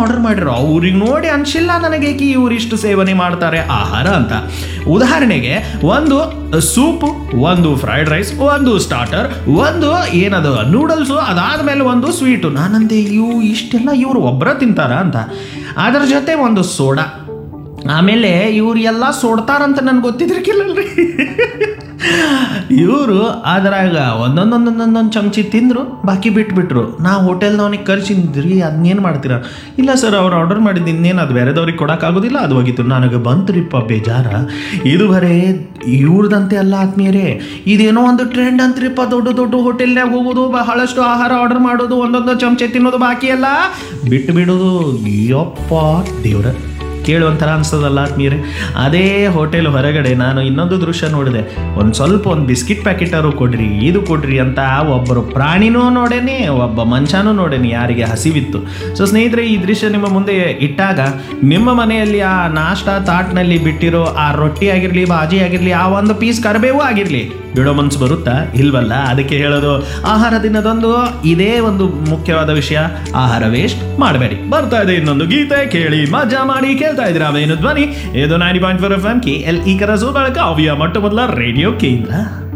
order ಮಾಡಿರೋ ಅವ್ರಿಗೆ ನೋಡಿ ಅನ್ಸಿಲ್ಲ ನನಗೆ ಕಿ ಇಷ್ಟು ಸೇವನೆ ಮಾಡ್ತಾರೆ ಆಹಾರ ಅಂತ ಉದಾಹರಣೆಗೆ ಒಂದು ಸೂಪ್ ಒಂದು ಫ್ರೈಡ್ ರೈಸ್ ಒಂದು ಸ್ಟಾರ್ಟರ್ ಒಂದು ಏನದು ನೂಡಲ್ಸು ಅದಾದ್ಮೇಲೆ ಒಂದು ಸ್ವೀಟು ನಾನಂದೆ ಇವು ಇಷ್ಟೆಲ್ಲ ಇವರು ಒಬ್ಬರ ತಿಂತಾರ ಅಂತ ಅದರ ಜೊತೆ ಒಂದು ಸೋಡಾ ಆಮೇಲೆ ಇವ್ರು ಎಲ್ಲ ಸೋಡ್ತಾರಂತ ನನ್ಗೆ ಗೊತ್ತಿದ್ರಿಕಿಲ್ಲಲ್ರಿ ಇವರು ಅದ್ರಾಗ ಒಂದೊಂದೊಂದೊಂದೊಂದೊಂದು ಚಮಚಿ ತಿಂದರು ಬಾಕಿ ಬಿಟ್ಬಿಟ್ರು ನಾ ಹೋಟೆಲ್ನವನಿಗೆ ಕರ್ಸಿದ್ರಿ ಅದನ್ನೇನು ಮಾಡ್ತೀರಾ ಇಲ್ಲ ಸರ್ ಅವ್ರು ಆರ್ಡರ್ ಮಾಡಿದ್ದು ಇನ್ನೇನು ಅದು ಬೇರೆದವ್ರಿಗೆ ಕೊಡೋಕ್ಕಾಗೋದಿಲ್ಲ ಅದು ಹೋಗಿತ್ತು ನನಗೆ ಬಂತ್ರಿಪ್ಪ ಬೇಜಾರ ಇದು ಬರೇ ಇವ್ರದಂತೆ ಅಲ್ಲ ಆತ್ಮೀಯರೇ ಇದೇನೋ ಒಂದು ಟ್ರೆಂಡ್ ಅಂತ್ರಿಪ್ಪ ದೊಡ್ಡ ದೊಡ್ಡ ಹೋಟೆಲ್ನಾಗ ಹೋಗೋದು ಬಹಳಷ್ಟು ಆಹಾರ ಆರ್ಡರ್ ಮಾಡೋದು ಒಂದೊಂದು ಚಮಚೆ ತಿನ್ನೋದು ಬಾಕಿ ಎಲ್ಲ ಬಿಟ್ಟು ಬಿಡೋದು ಯಪ್ಪ ದೇವ್ರ ಕೇಳುವಂಥರ ಅನ್ಸ್ತದಲ್ಲ ಆತ್ಮೀಯರೇ ಅದೇ ಹೋಟೆಲ್ ಹೊರಗಡೆ ನಾನು ಇನ್ನೊಂದು ದೃಶ್ಯ ನೋಡಿದೆ ಒಂದು ಸ್ವಲ್ಪ ಒಂದು ಬಿಸ್ಕಿಟ್ ಪ್ಯಾಕೆಟರು ಕೊಡ್ರಿ ಇದು ಕೊಡ್ರಿ ಅಂತ ಒಬ್ಬರು ಪ್ರಾಣಿನೂ ನೋಡೇನಿ ಒಬ್ಬ ಮನುಷ್ಯನೂ ನೋಡೇನಿ ಯಾರಿಗೆ ಹಸಿವಿತ್ತು ಸೊ ಸ್ನೇಹಿತರೆ ಈ ದೃಶ್ಯ ನಿಮ್ಮ ಮುಂದೆ ಇಟ್ಟಾಗ ನಿಮ್ಮ ಮನೆಯಲ್ಲಿ ಆ ನಾಷ್ಟ ತಾಟ್ನಲ್ಲಿ ಬಿಟ್ಟಿರೋ ಆ ರೊಟ್ಟಿ ಆಗಿರಲಿ ಬಾಜಿ ಆಗಿರಲಿ ಆ ಒಂದು ಪೀಸ್ ಕರಿಬೇವು ಆಗಿರಲಿ ಬಿಡೋ ಮನ್ಸು ಬರುತ್ತಾ ಇಲ್ವಲ್ಲ ಅದಕ್ಕೆ ಹೇಳೋದು ಆಹಾರ ದಿನದಂದು ಇದೇ ಒಂದು ಮುಖ್ಯವಾದ ವಿಷಯ ಆಹಾರ ವೇಸ್ಟ್ ಮಾಡಬೇಡಿ ಬರ್ತಾ ಇದೆ ಇನ್ನೊಂದು ಗೀತೆ ಕೇಳಿ ಮಜಾ ಮಾಡಿ ಕೇಳ್ತಾ ಇದ್ದೀರಾ ಅವೇನು ಧ್ವನಿ ಇದು ninety point four F M K L E ಕರ ಕಾವ್ಯ ಮೊಟ್ಟ ಮೊದಲ ರೇಡಿಯೋ ಕೇಂದ್ರ